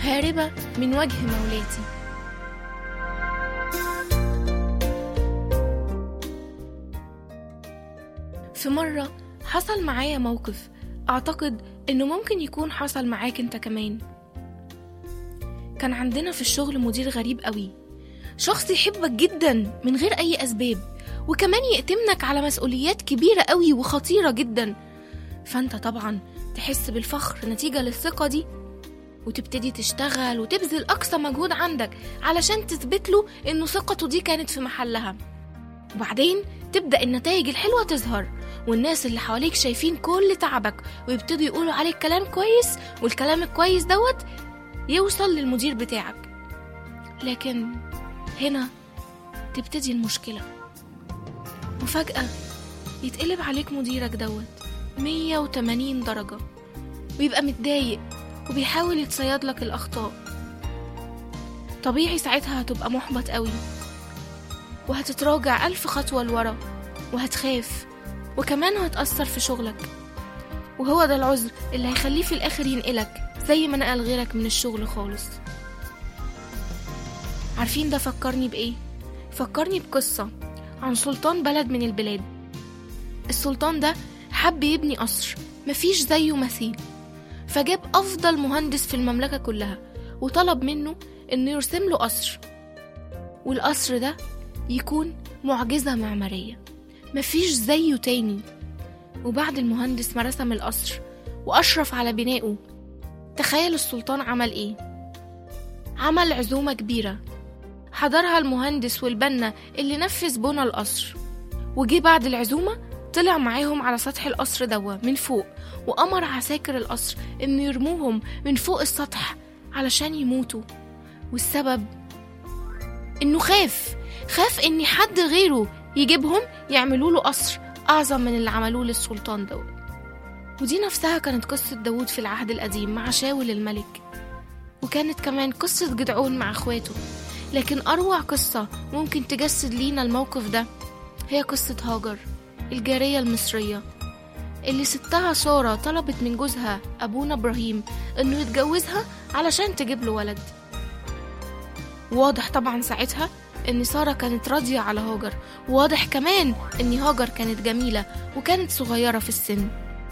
هاربة من وجه مولاتي في مرة حصل معايا موقف أعتقد إنه ممكن يكون حصل معاك أنت كمان كان عندنا في الشغل مدير غريب قوي شخص يحبك جدا من غير أي أسباب وكمان يأتمنك على مسؤوليات كبيرة قوي وخطيرة جدا فأنت طبعا تحس بالفخر نتيجة للثقة دي وتبتدي تشتغل وتبذل أقصى مجهود عندك علشان تثبت له إنه ثقته دي كانت في محلها وبعدين تبدأ النتائج الحلوة تظهر والناس اللي حواليك شايفين كل تعبك ويبتدوا يقولوا عليك كلام كويس والكلام الكويس دوت يوصل للمدير بتاعك لكن هنا تبتدي المشكلة وفجأة يتقلب عليك مديرك دوت 180 درجة ويبقى متضايق وبيحاول يتصيد لك الأخطاء طبيعي ساعتها هتبقى محبط قوي وهتتراجع ألف خطوة لورا وهتخاف وكمان هتأثر في شغلك وهو ده العذر اللي هيخليه في الآخر ينقلك زي ما نقل غيرك من الشغل خالص عارفين ده فكرني بإيه؟ فكرني بقصة عن سلطان بلد من البلاد السلطان ده حب يبني قصر مفيش زيه مثيل فجاب أفضل مهندس في المملكة كلها وطلب منه إنه يرسم له قصر والقصر ده يكون معجزة معمارية مفيش زيه تاني وبعد المهندس ما رسم القصر وأشرف على بنائه تخيل السلطان عمل إيه عمل عزومة كبيرة حضرها المهندس والبنا اللي نفذ بنى القصر وجي بعد العزومة طلع معاهم على سطح القصر دوا من فوق وأمر عساكر القصر إنه يرموهم من فوق السطح علشان يموتوا والسبب إنه خاف خاف إن حد غيره يجيبهم يعملوا له قصر أعظم من اللي عملوه للسلطان دوت ودي نفسها كانت قصة داود في العهد القديم مع شاول الملك وكانت كمان قصة جدعون مع اخواته لكن أروع قصة ممكن تجسد لينا الموقف ده هي قصة هاجر الجارية المصرية اللي ستها سارة طلبت من جوزها أبونا إبراهيم إنه يتجوزها علشان تجيب له ولد واضح طبعا ساعتها إن سارة كانت راضية على هاجر وواضح كمان إن هاجر كانت جميلة وكانت صغيرة في السن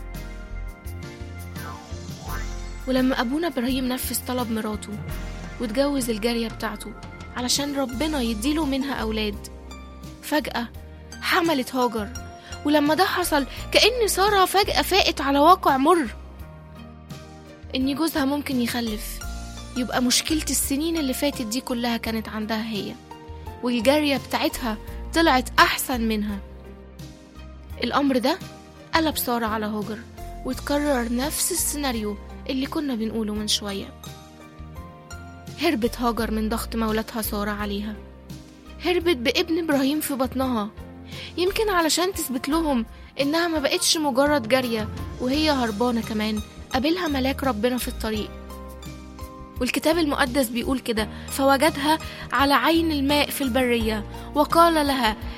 ولما أبونا إبراهيم نفذ طلب مراته واتجوز الجارية بتاعته علشان ربنا يديله منها أولاد فجأة حملت هاجر ولما ده حصل كأن سارة فجأة فاقت على واقع مر إن جوزها ممكن يخلف يبقى مشكلة السنين اللي فاتت دي كلها كانت عندها هي والجارية بتاعتها طلعت أحسن منها الأمر ده قلب سارة على هاجر وتكرر نفس السيناريو اللي كنا بنقوله من شوية هربت هاجر من ضغط مولاتها سارة عليها هربت بابن إبراهيم في بطنها يمكن علشان تثبت لهم إنها ما بقتش مجرد جارية وهي هربانة كمان قابلها ملاك ربنا في الطريق والكتاب المقدس بيقول كده فوجدها على عين الماء في البرية وقال لها